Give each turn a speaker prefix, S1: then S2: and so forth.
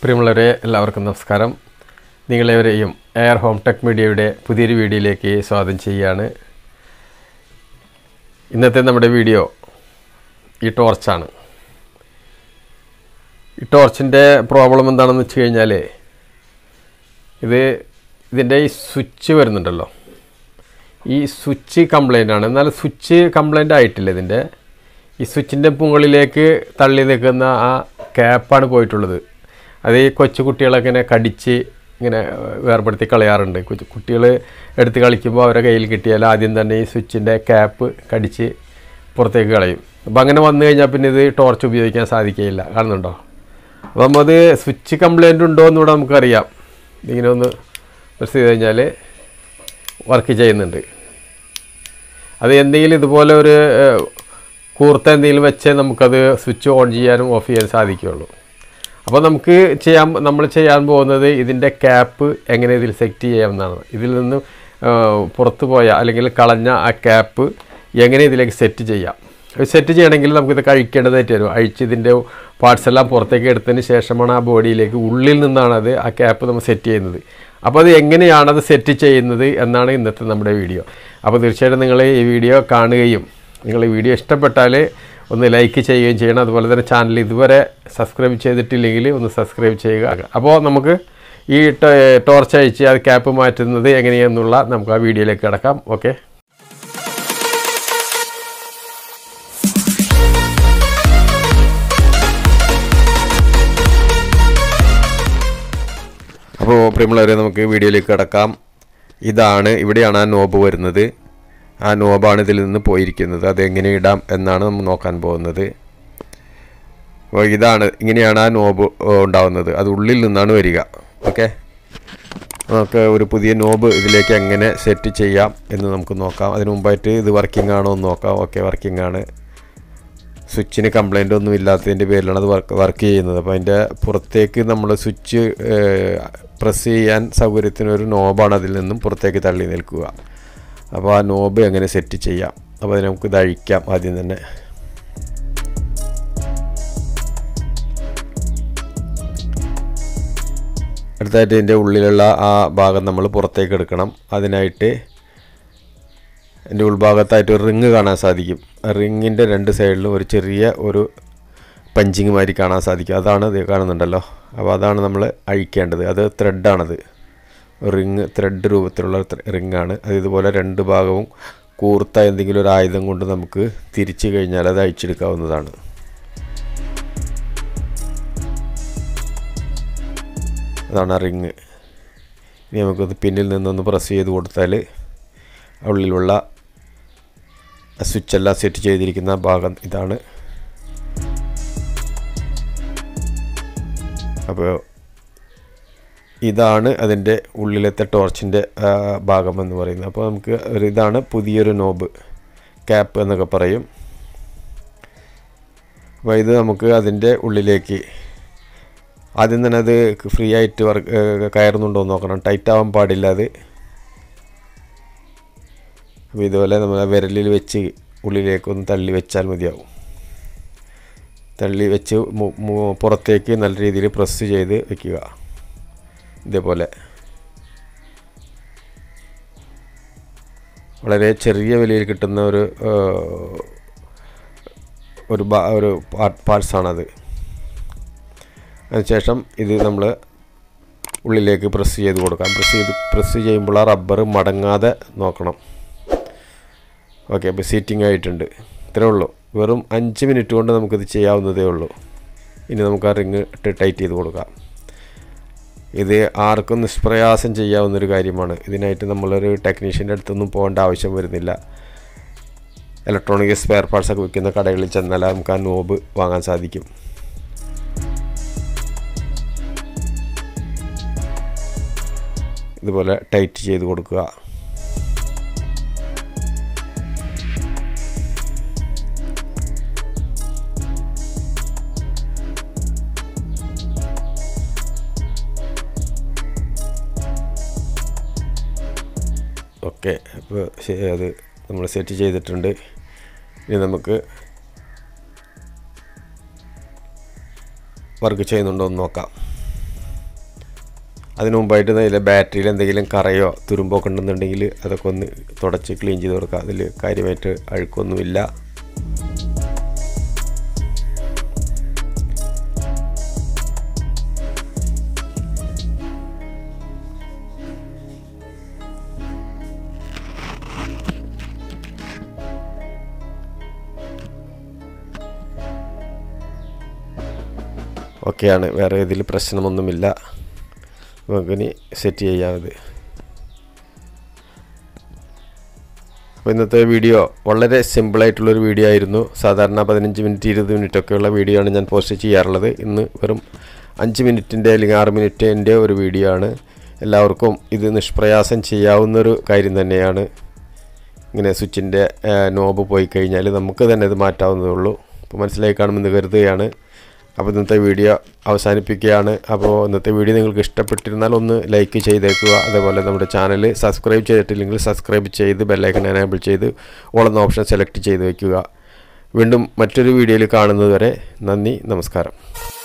S1: പ്രിയമുള്ളവരെ എല്ലാവർക്കും നമസ്കാരം നിങ്ങളെവരെയും എയർ ഹോം ടെക് മീഡിയയുടെ പുതിയൊരു വീഡിയോയിലേക്ക് സ്വാഗതം ചെയ്യുകയാണ് ഇന്നത്തെ നമ്മുടെ വീഡിയോ ഈ ടോർച്ചാണ് ഈ ടോർച്ചിൻ്റെ പ്രോബ്ലം എന്താണെന്ന് വെച്ച് കഴിഞ്ഞാൽ ഇത് ഇതിൻ്റെ ഈ സ്വിച്ച് വരുന്നുണ്ടല്ലോ ഈ സ്വിച്ച് കംപ്ലൈൻ്റ് ആണ് എന്നാൽ സ്വിച്ച് കംപ്ലൈൻ്റ് ആയിട്ടില്ല ഇതിൻ്റെ ഈ സ്വിച്ചിൻ്റെ മുകളിലേക്ക് തള്ളി നിൽക്കുന്ന ആ ക്യാപ്പാണ് പോയിട്ടുള്ളത് അത് ഈ കൊച്ചു കുട്ടികളൊക്കെ ഇങ്ങനെ കടിച്ച് ഇങ്ങനെ വേർപെടുത്തി കളയാറുണ്ട് കൊച്ചു കുട്ടികൾ എടുത്ത് കളിക്കുമ്പോൾ അവരെ കയ്യിൽ കിട്ടിയാൽ ആദ്യം തന്നെ ഈ സ്വിച്ചിൻ്റെ ക്യാപ്പ് കടിച്ച് പുറത്തേക്ക് കളയും അപ്പോൾ അങ്ങനെ വന്നു കഴിഞ്ഞാൽ പിന്നെ ഇത് ടോർച്ച് ഉപയോഗിക്കാൻ സാധിക്കുകയില്ല കാണുന്നുണ്ടോ അപ്പം അത് സ്വിച്ച് കംപ്ലൈൻ്റ് ഉണ്ടോ എന്നിവിടെ നമുക്കറിയാം ഇങ്ങനെ ഒന്ന് പ്രസ് ചെയ്ത് കഴിഞ്ഞാൽ വർക്ക് ചെയ്യുന്നുണ്ട് അത് എന്തെങ്കിലും ഇതുപോലെ ഒരു ഏഹ്, കൂർത്ത എന്തെങ്കിലും വെച്ച് നമുക്കത് സ്വിച്ച് ഓൺ ചെയ്യാനും ഓഫ് ചെയ്യാനും സാധിക്കുകയുള്ളൂ അപ്പോൾ നമുക്ക് ചെയ്യാൻ നമ്മൾ ചെയ്യാൻ പോകുന്നത് ഇതിൻ്റെ ക്യാപ്പ് എങ്ങനെ ഇതിൽ സെറ്റ് ചെയ്യാമെന്നാണ് ഇതിൽ നിന്ന് ഏഹ്, പുറത്ത് പോയ അല്ലെങ്കിൽ കളഞ്ഞ ആ ക്യാപ്പ് എങ്ങനെ ഇതിലേക്ക് സെറ്റ് ചെയ്യാം സെറ്റ് ചെയ്യണമെങ്കിൽ നമുക്കിത് കഴിക്കേണ്ടതായിട്ട് വരും അഴിച്ച് ഇതിൻ്റെ പാർട്സ് എല്ലാം പുറത്തേക്ക് എടുത്തതിന് ശേഷമാണ് ആ ബോഡിയിലേക്ക് ഉള്ളിൽ നിന്നാണ് അത് ആ ക്യാപ്പ് നമ്മൾ സെറ്റ് ചെയ്യുന്നത് അപ്പോൾ അത് എങ്ങനെയാണ് അത് സെറ്റ് ചെയ്യുന്നത് എന്നാണ് ഇന്നത്തെ നമ്മുടെ വീഡിയോ അപ്പോൾ തീർച്ചയായിട്ടും നിങ്ങൾ ഈ വീഡിയോ കാണുകയും നിങ്ങൾ ഈ വീഡിയോ ഇഷ്ടപ്പെട്ടാൽ ഒന്ന് ലൈക്ക് ചെയ്യുകയും ചെയ്യണം അതുപോലെ തന്നെ ചാനൽ ഇതുവരെ സബ്സ്ക്രൈബ് ചെയ്തിട്ടില്ലെങ്കിൽ ഒന്ന് സബ്സ്ക്രൈബ് ചെയ്യുക അപ്പോൾ നമുക്ക് ഈ ട- ടോർച്ച് അഴിച്ച് അത് ക്യാപ്പ് മാറ്റുന്നത് എങ്ങനെയാണെന്നുള്ള നമുക്ക് ആ വീഡിയോയിലേക്ക് കിടക്കാം ഓക്കെ അപ്പോൾ പ്രിയമുള്ളവരെ നമുക്ക് വീഡിയോയിലേക്ക് കിടക്കാം ഇതാണ് ഇവിടെയാണ് ആ നോബ് വരുന്നത് ആ നോബാണ് ഇതിൽ നിന്ന് പോയിരിക്കുന്നത് അതെങ്ങനെ ഇടാം എന്നാണ് നമ്മൾ നോക്കാൻ പോകുന്നത് അപ്പോൾ ഇതാണ് ഇങ്ങനെയാണ് ആ നോബ് ഉണ്ടാവുന്നത് അത് ഉള്ളിൽ നിന്നാണ് വരിക ഓക്കെ നമുക്ക് ഒരു പുതിയ നോബ് ഇതിലേക്ക് എങ്ങനെ സെറ്റ് ചെയ്യാം എന്ന് നമുക്ക് നോക്കാം അതിന് മുമ്പായിട്ട് ഇത് വർക്കിംഗ് ആണോ എന്ന് നോക്കാം ഓക്കെ വർക്കിംഗ് ആണ് സ്വിച്ചിന് കംപ്ലൈൻ്റ് ഒന്നും ഇല്ലാത്തതിൻ്റെ പേരിലാണ് അത് വർക്ക് വർക്ക് ചെയ്യുന്നത് അപ്പോൾ അതിൻ്റെ പുറത്തേക്ക് നമ്മൾ സ്വിച്ച് പ്രസ് ചെയ്യാൻ സൗകര്യത്തിന് ഒരു നോബാണ് അതിൽ നിന്നും പുറത്തേക്ക് തള്ളി നിൽക്കുക അപ്പോൾ ആ നോബ് എങ്ങനെ സെറ്റ് ചെയ്യാം അപ്പോൾ അത് നമുക്ക് ഇത് അഴിക്കാം ആദ്യം തന്നെ അടുത്തായിട്ട് ഇതിൻ്റെ ഉള്ളിലുള്ള ആ ഭാഗം നമ്മൾ പുറത്തേക്ക് എടുക്കണം അതിനായിട്ട് എൻ്റെ ഉൾഭാഗത്തായിട്ട് ഒരു റിങ് കാണാൻ സാധിക്കും ആ റിങ്ങിൻ്റെ രണ്ട് സൈഡിലും ഒരു ചെറിയ ഒരു പഞ്ചിങ് മാതിരി കാണാൻ സാധിക്കും അതാണ് ഇത് കാണുന്നുണ്ടല്ലോ അപ്പോൾ അതാണ് നമ്മൾ അഴിക്കേണ്ടത് അത് ത്രെഡാണത് റിങ് ത്രെഡ് രൂപത്തിലുള്ള റിങ്ങാണ് അത് ഇതുപോലെ രണ്ട് ഭാഗവും കൂർത്ത എന്തെങ്കിലും ഒരു ആയുധം കൊണ്ട് നമുക്ക് തിരിച്ചു കഴിഞ്ഞാൽ അത് അഴിച്ചെടുക്കാവുന്നതാണ് അതാണ് ആ റിങ് ഇനി നമുക്കത് പിന്നിൽ നിന്നൊന്ന് പ്രസ് ചെയ്ത് കൊടുത്താൽ ഉള്ളിലുള്ള സ്വിച്ച് എല്ലാം സെറ്റ് ചെയ്തിരിക്കുന്ന ഭാഗം ഇതാണ് അപ്പോൾ ഇതാണ് അതിൻ്റെ ഉള്ളിലത്തെ ടോർച്ചിൻ്റെ ഭാഗം എന്ന് പറയുന്നത് അപ്പോൾ നമുക്ക് ഒരു ഇതാണ് പുതിയൊരു നോബ് ക്യാപ്പ് എന്നൊക്കെ പറയും അപ്പോൾ ഇത് നമുക്ക് അതിൻ്റെ ഉള്ളിലേക്ക് ആദ്യം തന്നെ അത് ഫ്രീ ആയിട്ട് വർക്ക് കയറുന്നുണ്ടോ എന്ന് നോക്കണം ടൈറ്റ് ആവാൻ പാടില്ല അത് അപ്പോൾ ഇതുപോലെ നമ്മൾ വിരലിൽ വെച്ച് ഉള്ളിലേക്കൊന്ന് തള്ളി വെച്ചാൽ മതിയാവും തള്ളി വെച്ച് മു- മു- പുറത്തേക്ക് നല്ല രീതിയിൽ പ്രസ് ചെയ്ത് വെക്കുക ഇതേപോലെ വളരെ ചെറിയ വിലയിൽ കിട്ടുന്ന ഒരു ആ, ഒരു ബാ- ഒരു പാർട്സാണത് അതിനുശേഷം ഇത് നമ്മൾ ഉള്ളിലേക്ക് പ്രസ് ചെയ്ത് കൊടുക്കാം പ്രസ് ചെയ്ത് പ്രസ് ചെയ്യുമ്പോൾ ആ റബ്ബർ മടങ്ങാതെ നോക്കണം ഓക്കെ അപ്പോൾ സീറ്റിംഗ് ആയിട്ടുണ്ട് ഇത്രേ ഉള്ളൂ വെറും അഞ്ച് മിനിറ്റ് കൊണ്ട് നമുക്കിത് ചെയ്യാവുന്നതേ ഉള്ളൂ ഇനി നമുക്ക് ആ റിങ് ഇട്ട് ടൈറ്റ് ചെയ്ത് കൊടുക്കാം ഇത് ആർക്കും നിഷ്പ്രയാസം ചെയ്യാവുന്നൊരു കാര്യമാണ് ഇതിനായിട്ട് നമ്മളൊരു ടെക്നീഷ്യൻ്റെ അടുത്തൊന്നും പോകേണ്ട ആവശ്യം വരുന്നില്ല ഇലക്ട്രോണിക് സ്പെയർ പാർട്സ് ഒക്കെ വിൽക്കുന്ന കടകളിൽ ചെന്നാൽ നമുക്ക് ആ നോബ് വാങ്ങാൻ സാധിക്കും ഇതുപോലെ ടൈറ്റ് ചെയ്ത് കൊടുക്കുക ഓക്കെ അപ്പോൾ ശരി അത് നമ്മൾ സെറ്റ് ചെയ്തിട്ടുണ്ട് ഇനി നമുക്ക് വർക്ക് ചെയ്യുന്നുണ്ടോ എന്ന് നോക്കാം അതിന് മുമ്പായിട്ട് അതിലെ ബാറ്ററിയിൽ എന്തെങ്കിലും കറയോ തുരുമ്പോ ഒക്കെ ഉണ്ടെന്നുണ്ടെങ്കിൽ അതൊക്കെ ഒന്ന് തുടച്ച് ക്ലീൻ ചെയ്ത് കൊടുക്കുക അതിൽ കാര്യമായിട്ട് അഴുക്കൊന്നുമില്ല ഓക്കെയാണ് വേറെ ഇതിൽ പ്രശ്നമൊന്നുമില്ല നമുക്കിനി സെറ്റ് ചെയ്യാം ഇത് അപ്പോൾ ഇന്നത്തെ വീഡിയോ വളരെ സിമ്പിളായിട്ടുള്ളൊരു വീഡിയോ ആയിരുന്നു സാധാരണ പതിനഞ്ച് മിനിറ്റ് ഇരുപത് മിനിറ്റ് ഒക്കെയുള്ള വീഡിയോ ആണ് ഞാൻ പോസ്റ്റ് ചെയ്യാറുള്ളത് ഇന്ന് വെറും അഞ്ച് മിനിറ്റിൻ്റെ അല്ലെങ്കിൽ ആറ് മിനിറ്റിൻ്റെ ഒരു വീഡിയോ ആണ് എല്ലാവർക്കും ഇത് നിഷ്പ്രയാസം ചെയ്യാവുന്നൊരു കാര്യം തന്നെയാണ് ഇങ്ങനെ സ്വിച്ചിൻ്റെ നോബ് പോയി കഴിഞ്ഞാൽ നമുക്ക് തന്നെ ഇത് മാറ്റാവുന്നതേ ഉള്ളൂ അപ്പോൾ മനസ്സിലായി കാണുമെന്ന് കരുതുകയാണ് അപ്പോൾ ഇന്നത്തെ വീഡിയോ അവസാനിപ്പിക്കുകയാണ് അപ്പോൾ ഇന്നത്തെ വീഡിയോ നിങ്ങൾക്ക് ഇഷ്ടപ്പെട്ടിരുന്നാൽ ഒന്ന് ലൈക്ക് ചെയ്തേക്കുക അതേപോലെ നമ്മുടെ ചാനൽ സബ്സ്ക്രൈബ് ചെയ്തിട്ടില്ലെങ്കിൽ സബ്സ്ക്രൈബ് ചെയ്ത് ബെല്ലൈക്കൺ എനേബിൾ ചെയ്ത് ഓളെന്ന ഓപ്ഷൻ സെലക്ട് ചെയ്ത് വയ്ക്കുക വീണ്ടും മറ്റൊരു വീഡിയോയിൽ കാണുന്നത് വരെ നന്ദി നമസ്കാരം